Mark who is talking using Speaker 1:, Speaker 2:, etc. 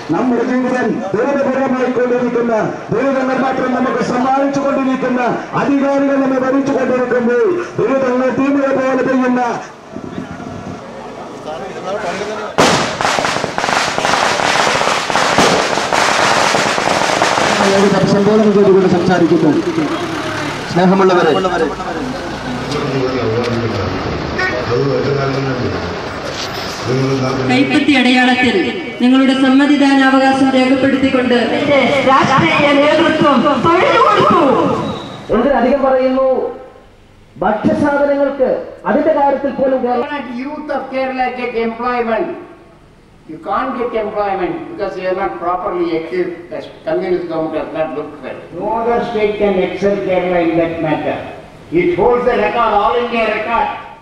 Speaker 1: നമ്മുടെ ജീവിതം ദുരിതപരമായിക്കൊണ്ടിരിക്കുന്ന ദുരിതങ്ങൾ മാത്രം നമുക്ക് സമ്മാനിച്ചു കൊണ്ടിരിക്കുന്ന അധികാരികൾ നമ്മെ ഭരിച്ചു കൊണ്ടിരിക്കുമ്പോൾ ദുരിതങ്ങൾ തീമിനെ പോലെ ചെയ്യുന്ന സംബോധന ചെയ്തുകൊണ്ട് സംസാരിക്കുന്നു സ്നേഹമുള്ളവരെ
Speaker 2: കൈപ്പത്തി അടയാളത്തിൽ നിങ്ങളുടെ സമ്മതിദാനാവകാശം രേഖപ്പെടുത്തിക്കൊണ്ട്
Speaker 3: രാഷ്ട്രീയ നേതൃത്വം തൊഴിൽ കൊടുത്തു
Speaker 4: എന്തിനധികം പറയുന്നു ഭക്ഷ്യസാധനങ്ങൾക്ക് അതിന്റെ കാര്യത്തിൽ പോലും Keralam
Speaker 5: Not youth of Kerala get employment. You can't get employment because you are not properly equipped. The communist government has not looked well. No other state can excel Kerala in that matter. It holds the record, all India record